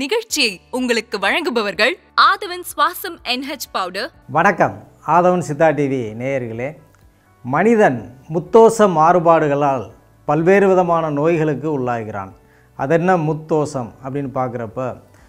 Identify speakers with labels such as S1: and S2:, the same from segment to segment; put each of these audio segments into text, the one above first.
S1: இந்நிகழ்ச்சியை உங்களுக்கு வழங்குபவர்கள் ஆதவன் சுவாசம் என்ஹெச் பவுடர்
S2: வணக்கம் ஆதவன் சித்தா டிவி நேயர்களே மனிதன் முத்தோச மாறுபாடுகளால் பல்வேறு விதமான நோய்களுக்கு உள்ளாகிறான் அதென்ன முத்தோசம் அப்படின்னு பார்க்குறப்ப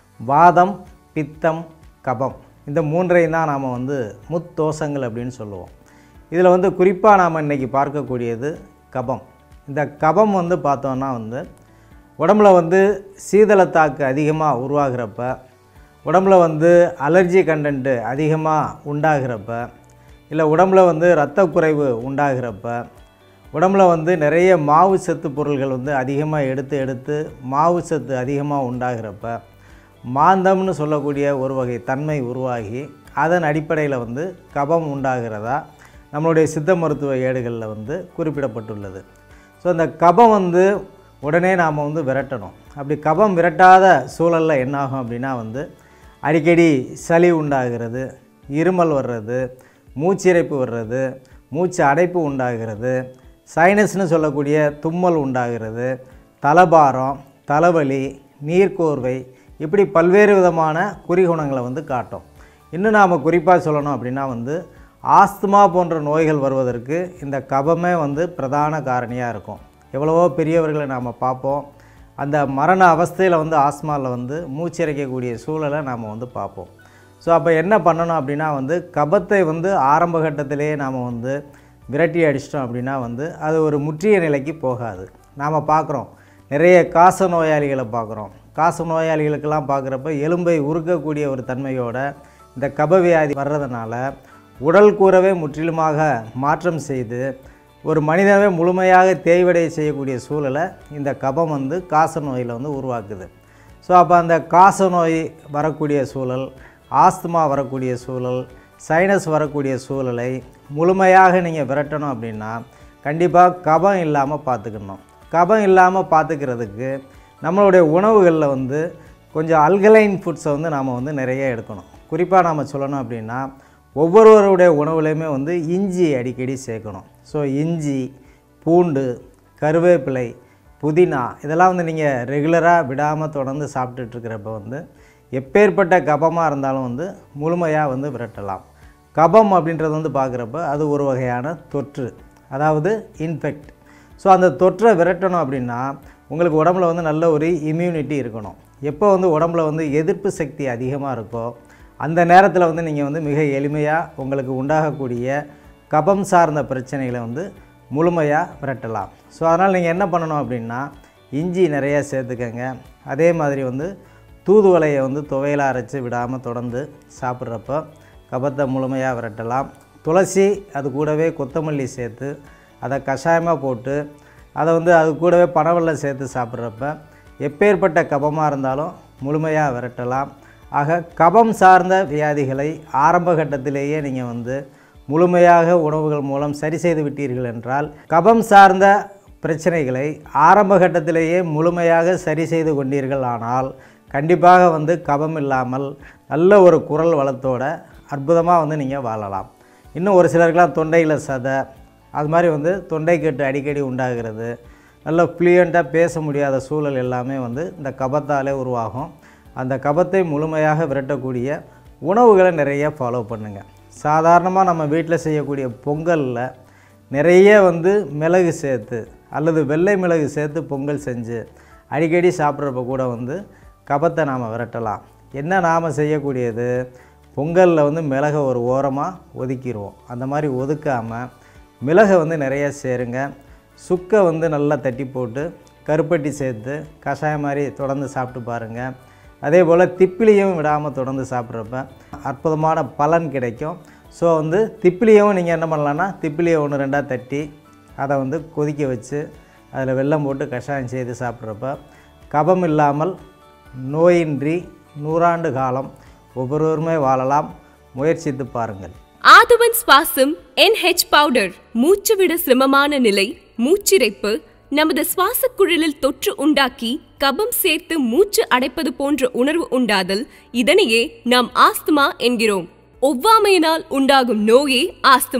S2: வாதம் பித்தம் கபம் இந்த மூன்றையும் தான் நாம் வந்து முத்தோசங்கள் அப்படின்னு சொல்லுவோம் இதில் வந்து குறிப்பாக நாம் இன்றைக்கி பார்க்கக்கூடியது கபம் இந்த கபம் வந்து பார்த்தோன்னா வந்து உடம்புல வந்து சீதளத்தாக்கு அதிகமாக உருவாகிறப்ப உடம்புல வந்து அலர்ஜி கண்டென்ட்டு அதிகமாக உண்டாகிறப்ப இல்லை உடம்புல வந்து இரத்த குறைவு உண்டாகிறப்ப உடம்புல வந்து நிறைய மாவு சத்து பொருள்கள் வந்து அதிகமாக எடுத்து எடுத்து மாவு சத்து அதிகமாக உண்டாகிறப்ப மாந்தம்னு சொல்லக்கூடிய ஒரு வகை தன்மை உருவாகி அதன் அடிப்படையில் வந்து கபம் உண்டாகிறதா நம்மளுடைய சித்த மருத்துவ ஏடுகளில் வந்து குறிப்பிடப்பட்டுள்ளது ஸோ அந்த கபம் வந்து உடனே நாம் வந்து விரட்டணும் அப்படி கபம் விரட்டாத சூழலில் என்னாகும் அப்படின்னா வந்து அடிக்கடி சளி உண்டாகிறது இருமல் வர்றது மூச்சிறைப்பு வர்றது மூச்சு அடைப்பு உண்டாகிறது சைனஸ்னு சொல்லக்கூடிய தும்மல் உண்டாகிறது தலபாரம் தலைவலி நீர்க்கோர்வை இப்படி பல்வேறு விதமான குறிகுணங்களை வந்து காட்டும் இன்னும் நாம் குறிப்பாக சொல்லணும் அப்படின்னா வந்து ஆஸ்துமா போன்ற நோய்கள் வருவதற்கு இந்த கபமே வந்து பிரதான காரணியாக இருக்கும் எவ்வளவோ பெரியவர்களை நாம் பார்ப்போம் அந்த மரண அவஸ்தையில் வந்து ஆஸ்மாவில் வந்து மூச்சிறைக்கக்கூடிய சூழலை நாம் வந்து பார்ப்போம் ஸோ அப்போ என்ன பண்ணணும் அப்படின்னா வந்து கபத்தை வந்து ஆரம்ப கட்டத்திலேயே நாம் வந்து விரட்டி அடிச்சிட்டோம் அப்படின்னா வந்து அது ஒரு முற்றிய நிலைக்கு போகாது நாம் பார்க்குறோம் நிறைய காச நோயாளிகளை பார்க்குறோம் காச நோயாளிகளுக்கெல்லாம் பார்க்குறப்ப எலும்பை உருக்கக்கூடிய ஒரு தன்மையோட இந்த கபவியாதி வர்றதுனால உடல் கூறவே முற்றிலுமாக மாற்றம் செய்து ஒரு மனிதனவே முழுமையாக தேய்வடைய செய்யக்கூடிய சூழலை இந்த கபம் வந்து காச நோயில் வந்து உருவாக்குது ஸோ அப்போ அந்த காச நோய் வரக்கூடிய சூழல் ஆஸ்துமா வரக்கூடிய சூழல் சைனஸ் வரக்கூடிய சூழலை முழுமையாக நீங்கள் விரட்டணும் அப்படின்னா கண்டிப்பாக கபம் இல்லாமல் பார்த்துக்கணும் கபம் இல்லாமல் பார்த்துக்கிறதுக்கு நம்மளுடைய உணவுகளில் வந்து கொஞ்சம் அல்கலைன் ஃபுட்ஸை வந்து நாம் வந்து நிறைய எடுக்கணும் குறிப்பாக நாம் சொல்லணும் அப்படின்னா ஒவ்வொருவருடைய உணவுலையுமே வந்து இஞ்சி அடிக்கடி சேர்க்கணும் ஸோ இஞ்சி பூண்டு கருவேப்பிலை புதினா இதெல்லாம் வந்து நீங்கள் ரெகுலராக விடாமல் தொடர்ந்து சாப்பிட்டுட்ருக்கிறப்ப வந்து எப்பேற்பட்ட கபமாக இருந்தாலும் வந்து முழுமையாக வந்து விரட்டலாம் கபம் அப்படின்றது வந்து பார்க்குறப்ப அது ஒரு வகையான தொற்று அதாவது இன்ஃபெக்ட் ஸோ அந்த தொற்றை விரட்டணும் அப்படின்னா உங்களுக்கு உடம்புல வந்து நல்ல ஒரு இம்யூனிட்டி இருக்கணும் எப்போ வந்து உடம்புல வந்து எதிர்ப்பு சக்தி அதிகமாக இருக்கோ அந்த நேரத்தில் வந்து நீங்கள் வந்து மிக எளிமையாக உங்களுக்கு உண்டாகக்கூடிய கபம் சார்ந்த பிரச்சனைகளை வந்து முழுமையாக விரட்டலாம் ஸோ அதனால் நீங்கள் என்ன பண்ணணும் அப்படின்னா இஞ்சி நிறையா சேர்த்துக்கங்க அதே மாதிரி வந்து தூதுவளையை வந்து துவையலாக அரைச்சி விடாமல் தொடர்ந்து சாப்பிட்றப்போ கபத்தை முழுமையாக விரட்டலாம் துளசி அது கூடவே கொத்தமல்லி சேர்த்து அதை கஷாயமாக போட்டு அதை வந்து அது கூடவே பனவெல்லம் சேர்த்து சாப்பிட்றப்ப எப்பேற்பட்ட கபமாக இருந்தாலும் முழுமையாக விரட்டலாம் ஆக கபம் சார்ந்த வியாதிகளை ஆரம்ப கட்டத்திலேயே நீங்கள் வந்து முழுமையாக உணவுகள் மூலம் சரி செய்து விட்டீர்கள் என்றால் கபம் சார்ந்த பிரச்சனைகளை ஆரம்ப கட்டத்திலேயே முழுமையாக சரி செய்து கொண்டீர்கள் ஆனால் கண்டிப்பாக வந்து கபம் இல்லாமல் நல்ல ஒரு குரல் வளத்தோட அற்புதமாக வந்து நீங்கள் வாழலாம் இன்னும் ஒரு சிலருக்கெலாம் தொண்டையில் சதை அது மாதிரி வந்து தொண்டை கட்டு அடிக்கடி உண்டாகிறது நல்ல ஃப்ளூயண்ட்டாக பேச முடியாத சூழல் எல்லாமே வந்து இந்த கபத்தாலே உருவாகும் அந்த கபத்தை முழுமையாக விரட்டக்கூடிய உணவுகளை நிறைய ஃபாலோ பண்ணுங்கள் சாதாரணமாக நம்ம வீட்டில் செய்யக்கூடிய பொங்கலில் நிறைய வந்து மிளகு சேர்த்து அல்லது வெள்ளை மிளகு சேர்த்து பொங்கல் செஞ்சு அடிக்கடி சாப்பிட்றப்ப கூட வந்து கபத்தை நாம் விரட்டலாம் என்ன நாம் செய்யக்கூடியது பொங்கலில் வந்து மிளகை ஒரு ஓரமாக ஒதுக்கிடுவோம் அந்த மாதிரி ஒதுக்காமல் மிளகை வந்து நிறைய சேருங்க சுக்கை வந்து நல்லா தட்டி போட்டு கருப்பட்டி சேர்த்து கஷாயம் மாதிரி தொடர்ந்து சாப்பிட்டு பாருங்கள் அதே போல் திப்பிலியும் விடாமல் தொடர்ந்து சாப்பிட்றப்ப அற்புதமான பலன் கிடைக்கும் ஸோ வந்து திப்பிலியும் நீங்கள் என்ன பண்ணலான்னா திப்பிலியை ஒன்று ரெண்டாக தட்டி அதை வந்து கொதிக்க வச்சு அதில் வெல்லம் போட்டு கஷாயம் செய்து சாப்பிட்றப்ப கபம் இல்லாமல் நோயின்றி நூறாண்டு காலம் ஒவ்வொருவருமே வாழலாம் முயற்சித்து பாருங்கள்
S3: ஆதவன் சுவாசம் என்ஹெச் பவுடர் மூச்சு விட சிரமமான நிலை மூச்சிறைப்பு நமது சுவாச குழலில் தொற்று உண்டாக்கி கபம் சேர்த்து மூச்சு அடைப்பது போன்ற உணர்வு உண்டாதல் இதனையே நாம் ஆஸ்துமா என்கிறோம் ஒவ்வாமையினால் உண்டாகும் நோயே ஆஸ்துமா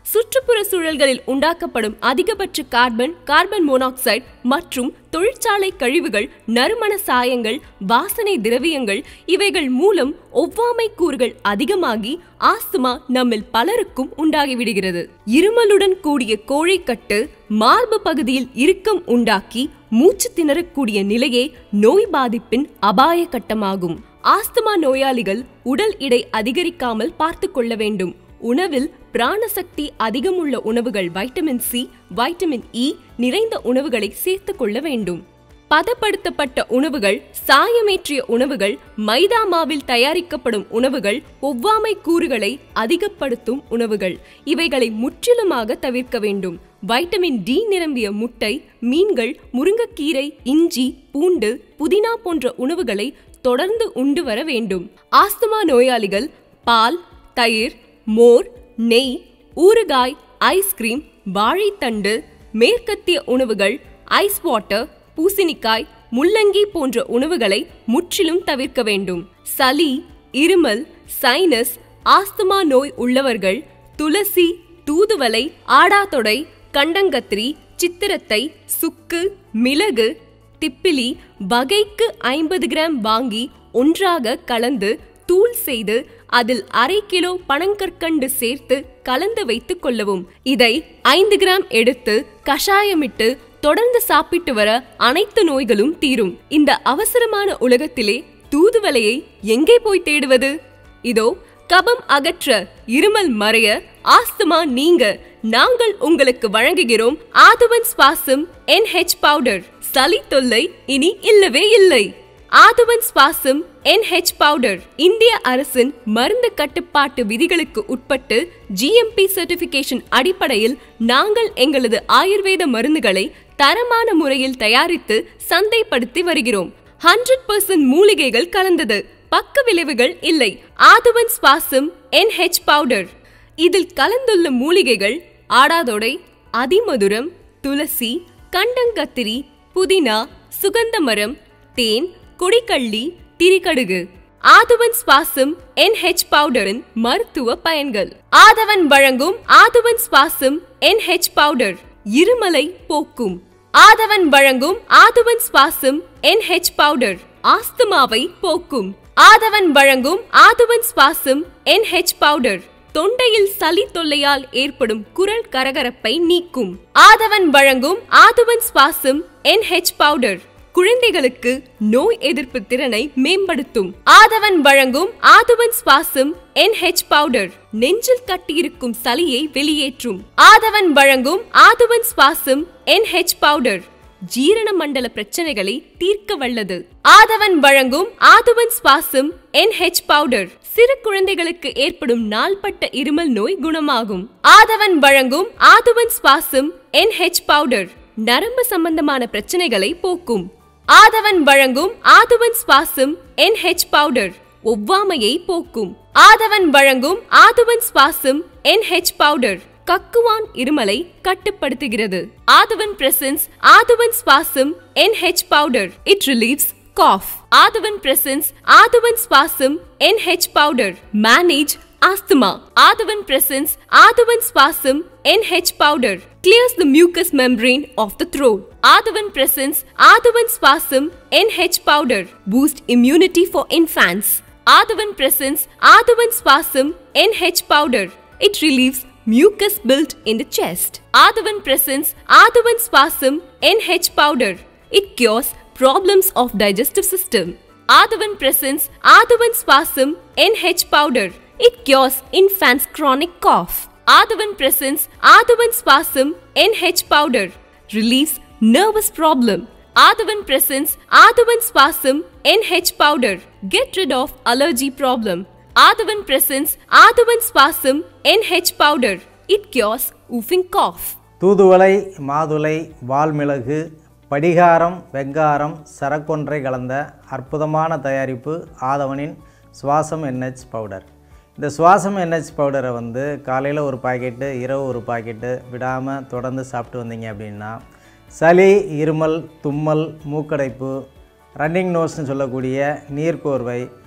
S3: சுற்றுப்புற சூழல்களில் உண்டாக்கப்படும் அதிகபட்ச கார்பன் கார்பன் மோனாக்சைடு மற்றும் தொழிற்சாலை கழிவுகள் நறுமண சாயங்கள் வாசனை திரவியங்கள் இவைகள் மூலம் ஒவ்வாமை கூறுகள் அதிகமாகி ஆஸ்துமா நம்மில் பலருக்கும் உண்டாகிவிடுகிறது இருமலுடன் கூடிய கோழைக்கட்டு மார்பு பகுதியில் இறுக்கம் உண்டாக்கி மூச்சு திணறக்கூடிய நிலையே நோய் பாதிப்பின் அபாய கட்டமாகும் ஆஸ்துமா நோயாளிகள் உடல் எடை அதிகரிக்காமல் பார்த்து கொள்ள வேண்டும் உணவில் பிராணசக்தி அதிகமுள்ள உணவுகள் வைட்டமின் சி வைட்டமின் இ நிறைந்த உணவுகளை சேர்த்துக் கொள்ள வேண்டும் பதப்படுத்தப்பட்ட உணவுகள் சாயமேற்றிய உணவுகள் மைதா மாவில் தயாரிக்கப்படும் உணவுகள் ஒவ்வாமை கூறுகளை அதிகப்படுத்தும் உணவுகள் இவைகளை முற்றிலுமாக தவிர்க்க வேண்டும் வைட்டமின் டி நிரம்பிய முட்டை மீன்கள் முருங்கைக்கீரை இஞ்சி பூண்டு புதினா போன்ற உணவுகளை தொடர்ந்து உண்டு வர வேண்டும் ஆஸ்துமா நோயாளிகள் பால் தயிர் மோர் நெய் ஊறுகாய் ஐஸ்கிரீம் வாழைத்தண்டு மேற்கத்திய உணவுகள் ஐஸ் வாட்டர் பூசணிக்காய் முள்ளங்கி போன்ற உணவுகளை முற்றிலும் தவிர்க்க வேண்டும் சளி இருமல் சைனஸ் ஆஸ்துமா நோய் உள்ளவர்கள் துளசி தூதுவளை ஆடாதொடை கண்டங்கத்திரி சித்திரத்தை சுக்கு மிளகு திப்பிலி வகைக்கு ஐம்பது கிராம் வாங்கி ஒன்றாக கலந்து தூள் செய்து அதில் அரை கிலோ பனங்கற்கண்டு சேர்த்து கலந்து வைத்துக் கொள்ளவும் இதை ஐந்து கிராம் எடுத்து கஷாயமிட்டு தொடர்ந்து சாப்பிட்டு வர அனைத்து நோய்களும் தீரும் இந்த அவசரமான உலகத்திலே தூதுவளையை எங்கே போய் தேடுவது இதோ கபம் அகற்ற இருமல் மறைய ஆஸ்துமா நீங்க நாங்கள் உங்களுக்கு வழங்குகிறோம் ஆதுவன் ஸ்பாசம் என்ஹெச் பவுடர் சளி தொல்லை இனி இல்லவே இல்லை ஆதுவன் ஸ்பாசம் என்ஹெச் பவுடர் இந்திய அரசின் மருந்து கட்டுப்பாட்டு விதிகளுக்கு உட்பட்டு ஜிஎம்பி சர்டிபிகேஷன் அடிப்படையில் நாங்கள் எங்களது ஆயுர்வேத மருந்துகளை தரமான முறையில் தயாரித்து சந்தைப்படுத்தி வருகிறோம் ஹண்ட்ரட் பர்சன்ட் மூலிகைகள் கலந்தது பக்க விளைவுகள் இல்லை ஆதுவன் ஸ்பாசம் என்ஹெச் பவுடர் இதில் கலந்துள்ள மூலிகைகள் ஆடாதொடை அதிமதுரம் துளசி கண்டங்கத்திரி புதினா சுகந்தமரம் தேன் கொடிக்கள்ளி திரிகடுகு ஆதுவன் ஸ்பாசம் என்ஹெச் பவுடரின் மருத்துவ பயன்கள் ஆதவன் வழங்கும் ஆதுவன் ஸ்பாசம் என்ஹெச் பவுடர் இருமலை போக்கும் ஆதவன் வழங்கும் ஆதுவன் ஸ்பாசம் என்ஹெச் பவுடர் ஆஸ்துமாவை போக்கும் ஆதவன் வழங்கும் ஆதுவன் ஸ்பாசம் என்ஹெச் பவுடர் தொண்டையில் சளி தொல்லையால் ஏற்படும் குரல் கரகரப்பை நீக்கும் ஆதவன் வழங்கும் ஆதுவன் ஸ்பாசம் என்ஹெச் பவுடர் குழந்தைகளுக்கு நோய் எதிர்ப்பு திறனை மேம்படுத்தும் ஆதவன் வழங்கும் ஆதுவன் ஸ்பாசம் என்ஹெச் பவுடர் நெஞ்சில் கட்டியிருக்கும் சளியை வெளியேற்றும் ஆதவன் வழங்கும் ஆதுவன் ஸ்பாசம் என்ஹெச் பவுடர் ஜீரண மண்டல பிரச்சனைகளை தீர்க்க வல்லது ஆதவன் வழங்கும் ஆதுவன் ஸ்பாசம் என்ஹெச் பவுடர் சிறு குழந்தைகளுக்கு ஏற்படும் நாள்பட்ட இருமல் நோய் குணமாகும் ஆதவன் வழங்கும் ஆதுவன் ஸ்பாசம் என்ஹெச் பவுடர் நரம்பு சம்பந்தமான பிரச்சனைகளை போக்கும் ஆதவன் வழங்கும் ஆதுவன் ஸ்பாசம் என்ஹெச் பவுடர் ஒவ்வாமையை போக்கும் ஆதவன் வழங்கும் ஆதுவன் ஸ்பாசம் என்ஹெச் பவுடர் கக்குவான் இருமலை கட்டுப்படுத்துகிறது Aadhavan presence Aadhavan spasm NH powder it relieves cough ஆதவன் பிரசன்ஸ் ஆதவன் ஸ்பாசம் என்ஹெச் பவுடர் மேனேஜ் asthma Aadhavan presence Aadhavan spasm NH powder clears the mucous membrane of the throat Aadhavan presence Aadhavan spasm NH powder boost immunity for infants Aadhavan presence Aadhavan spasm NH powder it relieves mucus built in the chest Aadhavan presence Aadhavan spasm NH powder it cures problems of digestive system Aadhavan presence Aadhavan spasm NH powder it cures infants' chronic cough. Adavan presents Adavan spasm NH powder relieves nervous problem. Adavan presents Adavan spasm NH powder get rid of allergy problem. Adavan presents Adavan spasm NH powder it cures whooping cough.
S2: தூதுவளை மாதுளை வால்மிளகு படிகாரம் வெங்காரம் சரக்கொன்றை கலந்த அற்புதமான தயாரிப்பு ஆதவனின் சுவாசம் NH powder இந்த சுவாசம் NH பவுடரை வந்து காலையில் ஒரு பாக்கெட்டு இரவு ஒரு பாக்கெட்டு விடாமல் தொடர்ந்து சாப்பிட்டு வந்தீங்க அப்படின்னா சளி இருமல் தும்மல் மூக்கடைப்பு ரன்னிங் நோஸ்னு சொல்லக்கூடிய நீர்க்கோர்வை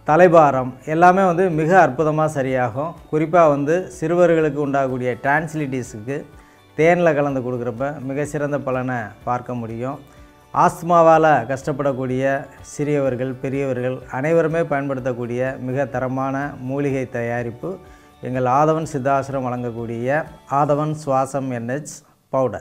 S2: தலைபாரம் எல்லாமே வந்து மிக அற்புதமாக சரியாகும் குறிப்பாக வந்து சிறுவர்களுக்கு உண்டாகக்கூடிய டிரான்ஸ்லிட்டிஸுக்கு தேனில் கலந்து கொடுக்குறப்ப மிக சிறந்த பலனை பார்க்க முடியும் ஆஸ்துமாவால் கஷ்டப்படக்கூடிய சிறியவர்கள் பெரியவர்கள் அனைவருமே பயன்படுத்தக்கூடிய மிக தரமான மூலிகை தயாரிப்பு எங்கள் ஆதவன் சித்தாசிரம் வழங்கக்கூடிய ஆதவன் சுவாசம் NH powder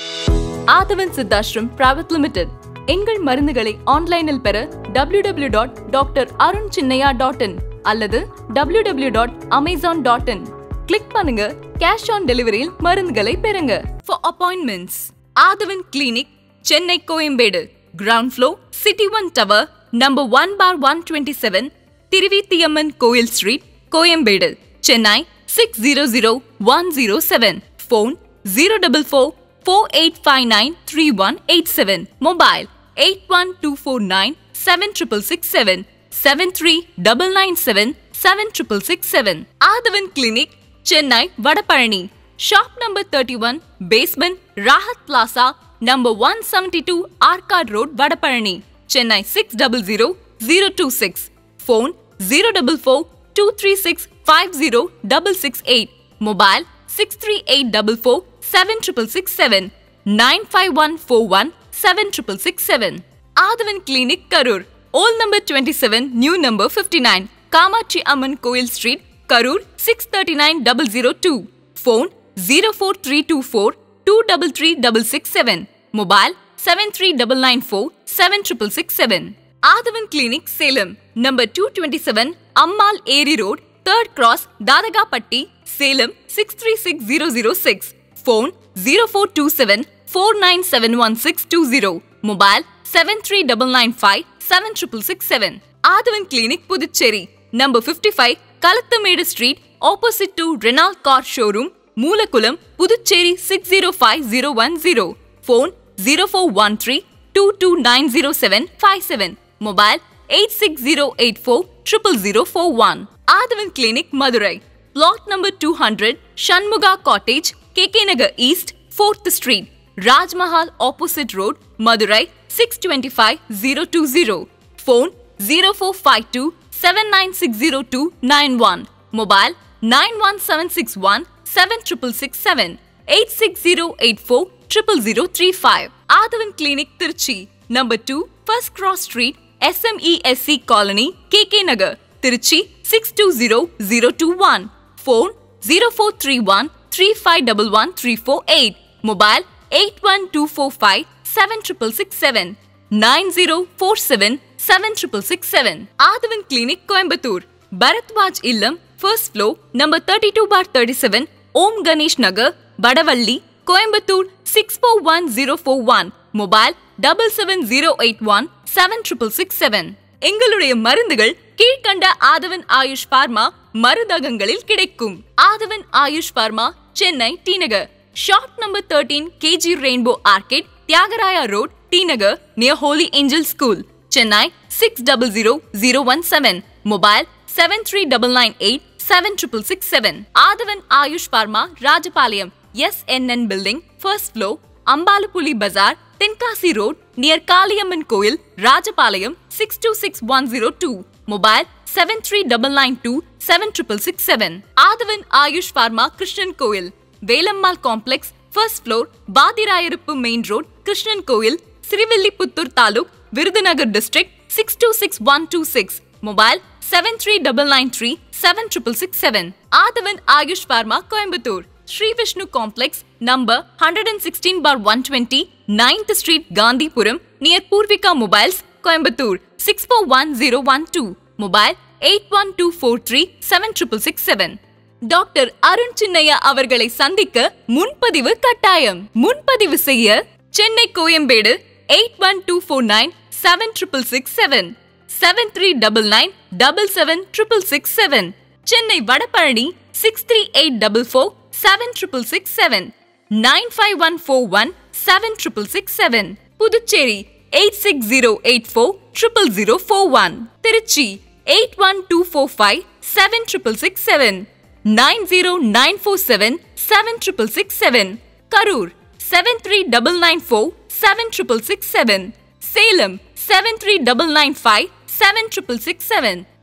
S1: Aadhavan Siddhashram private limited எங்கள் மருந்துகளை ஆன்லைனில் பெற W W dot doctor Arun Chinnaiya dot in அல்லது W W dot Amazon dot in click பண்ணுங்க கேஷ் ஆன் டெலிவரியில் மருந்துகளை பெறுங்க for appointments Aadhavan clinic Chennai Koyambedu ground floor city one tower number one bar one twenty seven Thiruvithiyamman கோயில் street Koyambedu Chennai six zero zero one zero seven phone zero double four four eight five nine three one eight seven mobile eight one two four nine seven triple six seven seven three double nine seven seven triple six seven Aadhavan clinic Chennai Vadapalani shop number thirty one basement Rahat plaza number one seventy two Arcot road Vadapalani Chennai six double zero zero two six phone zero double four two three six five zero double six eight mobile six three eight double four seven triple six seven nine five one four one seven triple six seven Aadhavan clinic Karur old number twenty seven new number fifty nine Kamakshi Amman கோயில் street Karur six thirty nine double zero two phone zero four three two four two double three double six seven mobile seven three double nine four seven triple six seven Aadhavan clinic Salem number two twenty seven Ammal ஏரி road third cross Dadagapatti Salem six three six zero zero six phone zero four two seven four nine seven one six two zero mobile seven three double nine five seven triple six seven Aadhavan clinic Puducherry number fifty five Kalathamedu street opposite to Renault car showroom Moolakulam Puducherry six zero five zero one zero phone zero four one three two two nine zero seven five seven mobile eight six zero eight four triple zero four one Aadhavan clinic Madurai flat number two hundred Shanmuga cottage K K Nagar east fourth street Rajmahal opposite road Madurai six twenty five zero two zero phone zero four five two seven nine six zero two nine one mobile nine one seven six one seven triple six seven eight six zero eight four triple zero three five Aadhavan clinic Trichy number two first cross street SMESC colony K K Nagar Trichy six two zero zero two one phone zero four three one three five double one three four eight mobile eight one two four five seven triple six seven nine zero four seven seven triple six seven Aadhavan clinic Coimbatore Bharadwaj இல்லம் first floor number thirty two bar thirty seven Om Ganesh Nagar Vadavalli Coimbatore six four one zero four one mobile double seven zero eight one seven triple six seven எங்களுடைய மருந்துகள் கீழ்கண்ட Aadhavan Ayush pharma மருந்தகங்களில் கிடைக்கும் Aadhavan Ayush pharma Chennai T Nagar shop number thirteen KG Rainbow Arcade Thyagaraya road T Nagar near Holy Angel School Chennai six double zero zero one seven mobile seven three double nine eight seven triple six seven Aadhavan Ayush pharma Rajapalayam S N N building first floor Ambalapuli பஜார் Tenkasi road near Kaliamman கோயில் Rajapalayam six two six one zero two mobile seven three double nine two seven triple six seven Aadhavan Ayush pharma Krishnan கோயில் Velammal complex first floor Pathirayiruppu main road Krishnan கோயில் சிறுவில்லிபுத்தூர் தாலுக் Virudhunagar district six two six one two six mobile seven three double nine three seven triple six seven Aadhavan Ayush pharma Coimbatore Sri Vishnu complex number hundred and sixteen bar one twenty ninth street Gandhipuram near Poorvika mobiles Coimbatore six four one zero one two mobile eight one two four three seven triple six seven doctor Arun Chinnaiya அவர்களை சந்திக்க முன்பதிவு கட்டாயம் முன்பதிவு செய்ய Chennai Koyambedu eight one two four nine seven triple six seven seven three double nine double seven triple six seven Chennai Vadapalani six three eight double four seven triple six seven nine five one four one seven triple six seven Puducherry eight six zero eight four triple zero four one Trichy eight one two four five seven triple six seven nine zero nine four seven seven triple six seven Karur seven three double nine four seven triple six seven Salem seven three double nine five seven triple six seven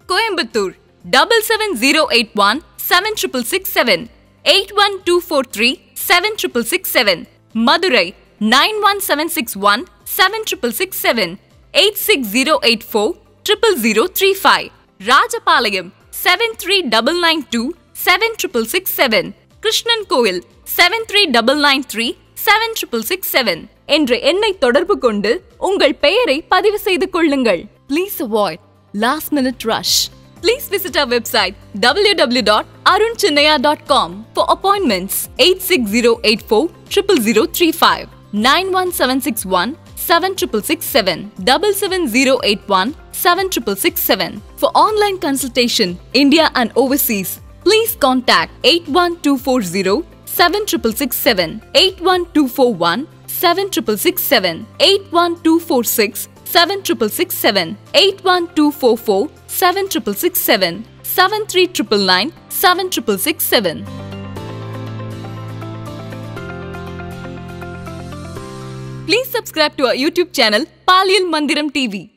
S1: Coimbatore double seven zero eight one seven triple six seven eight one two four three seven triple six seven Madurai nine one seven six one seven triple six seven eight six zero eight four triple zero three five Rajapalayam seven three double nine two seven triple six seven Krishnan கோயில் seven three double nine three seven triple six seven என்ற எண்ணை தொடர்பு கொண்டு உங்கள் பெயரை பதிவு செய்து கொள்ளுங்கள் please avoid last minute rush please visit our website W W dot Arun Chinnaiya dot com for appointments eight six zero eight four triple zero three five nine one seven six one seven triple six seven double seven zero eight one seven triple six seven for online consultation India and overseas Please contact 81240 7667 81241 7667 81246 7667 81244 7667 73999 7667 Please subscribe to our YouTube channel Paliyal Mandiram TV.